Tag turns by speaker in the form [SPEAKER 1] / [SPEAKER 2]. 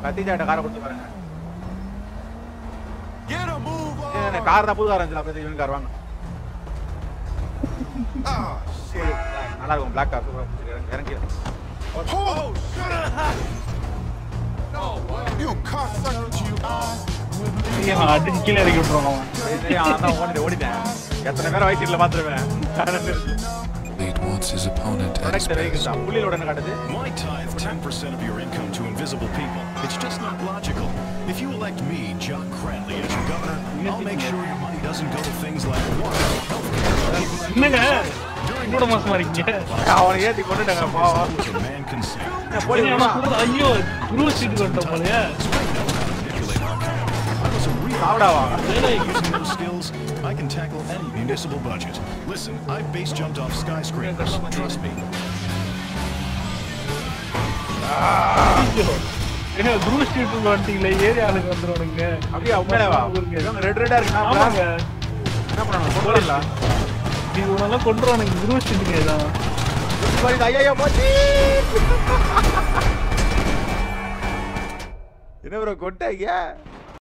[SPEAKER 1] கத்திஜாட்ட காரை கொடுத்து பாருங்க
[SPEAKER 2] Get a move on.
[SPEAKER 1] Car தான் புது கார் இருந்துச்சு அப்படி இவன் கார் வாங்க
[SPEAKER 2] Ah, shit.
[SPEAKER 1] நல்லா இருக்கும் பிளாக் கார் இறங்கி
[SPEAKER 2] Oh, shit. You cocksucker, you are.
[SPEAKER 3] அடிச்சு கீழே இறக்கி விட்டுருவான்
[SPEAKER 1] அதான் ஓடிட்டு ஓடிட்டேன் எத்தனை பேரை வயிற்றுல பாத்துருவேன்
[SPEAKER 4] Lead wants his opponent at his
[SPEAKER 1] product vehicle
[SPEAKER 4] best.
[SPEAKER 1] தான் புள்ளியில் உடனே காட்டுது
[SPEAKER 5] Why tithe 10% of your income to invisible people? It's just not logical. If you elect me, Jock Cranley, as your governor, I'll make sure your money doesn't go to things like water, healthcare,
[SPEAKER 3] என்னங்க கூட மாசமா இருக்கீங்க
[SPEAKER 1] அவனை ஏத்தி கொண்டுட்டாங்க பாவம்
[SPEAKER 5] which a man can see.
[SPEAKER 1] என்ன police
[SPEAKER 3] ஆனா கூட ஐயோ குரு சீட் கொண்ட போலயே
[SPEAKER 5] Manipulate our economy. I was a real
[SPEAKER 1] சாப்பிடாவா
[SPEAKER 5] Using those skills, I can tackle any municipal budget. Listen, I've base jumped off skyscrapers. Trust me.
[SPEAKER 3] ஐயோ ஏங்க குரு street வந்துட்டீங்களே area ஆளுங்க வந்துருவானுங்க
[SPEAKER 1] அப்படியா உண்மையிலேவா இவங்க ரெட் ரெட்டா இருக்கு நான்
[SPEAKER 3] ஆமாங்க
[SPEAKER 1] என்ன பண்ணணும் கொண்டு வரல
[SPEAKER 3] நீ உனெல்லாம் கொண்டுருவானுங்க குரு ஸ்ட்ரீட்டுங்க இதான்
[SPEAKER 1] ஐயோ போச்சு என்ன ப்ரோ கொட்டாங்க